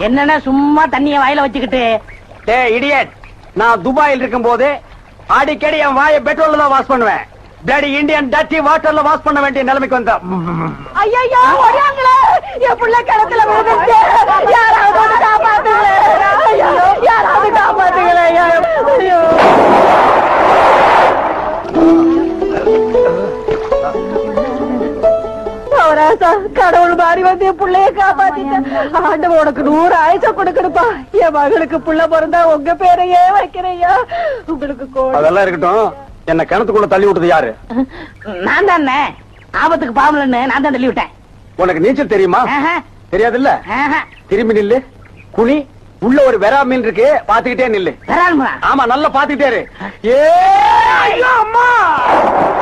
என்னன்னா சும்மா தண்ணிய வாயில வச்சுக்கிட்டு டே இடியட் நான் துபாயில் இருக்கும் போது அடிக்கடி என் வாயை பெட்ரோல்ல தான் வாஷ் பண்ணுவேன் பிளடி இந்தியன் டட்டி வாட்டர்ல வாஷ் பண்ண வேண்டிய நிலைமைக்கு வந்த ஐயோ ஓடியாங்களே என் புள்ள கிணத்துல விழுந்துச்சு யாராவது வந்து காப்பாத்துங்களே ஐயோ, யாராவது காப்பாத்துங்களே ஐயோ அவராசா கடவுள் மாதிரி வந்து என் புள்ளைய காப்பாத்திட்டேன் ஆண்டவன் உனக்கு நூறு ஆயுச கொடுக்கணுப்பா என் மகளுக்கு புள்ள பிறந்தா உங்க பேரையே வைக்கிறையா உங்களுக்கு கோடி அதெல்லாம் இருக்கட்டும் என்ன கிணத்துக்குள்ள தள்ளி விட்டது யாரு நான் தானே ஆபத்துக்கு பாவலன்னு நான் தான் தள்ளி விட்டேன் உனக்கு நீச்சல் தெரியுமா ஆஹா, தெரியாதுல்ல ஆஹா. திரும்பி நில்லு குனி உள்ள ஒரு வெறா மீன் இருக்கு பாத்துக்கிட்டே நில்லு வரானுங்களா ஆமா நல்லா பாத்துக்கிட்டே இரு ஏ ஐயோ அம்மா